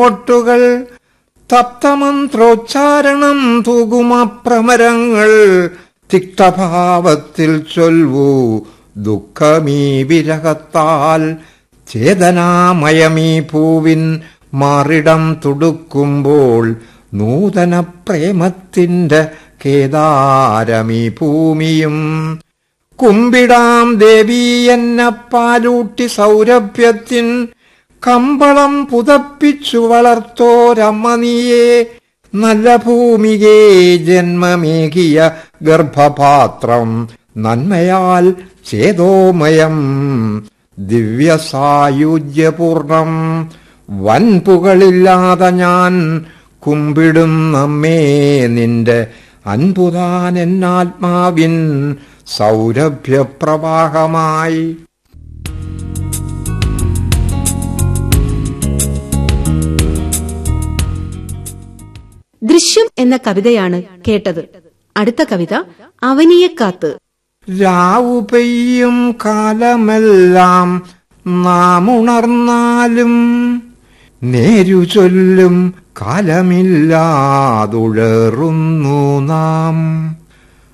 ഒട്ടുകൾ തപ്തമന്ത്രോച്ചാരണം തൂകുമപ്രമരങ്ങൾ തിക്തഭാവത്തിൽ ചൊൽവൂ ദുഃഖമീ വിരഹത്താൽ ചേതനാമയമീ പൂവിൻ മാറിടം തുടുക്കുമ്പോൾ നൂതന പ്രേമത്തിന്റെ കേദാരമീ ഭൂമിയും കുമ്പിടാം ദേവി എന്ന പാലൂട്ടി സൗരഭ്യത്തിൻ കമ്പളം പുതപ്പിച്ചു വളർത്തോരമ്മ നീയേ നല്ല ഭൂമികേ ജന്മമേകിയ ഗർഭപാത്രം നന്മയാൽ ചേതോമയം ദിവ്യസായുജ്യപൂർണം വൻപുകളില്ലാതെ ഞാൻ കുമ്പിടും നമ്മേ നിന്റെ അൻപുതാൻ എന്നാത്മാവിൻ സൗരഭ്യപ്രവാഹമായി ദൃശ്യം എന്ന കവിതയാണ് കേട്ടത് അടുത്ത കവിത അവനിയെക്കാത്ത് രാവു പെയ്യും കാലമെല്ലാം നാം ഉണർന്നാലും നേരു ചൊല്ലും കാലമില്ലാതുഴറുന്നു നാം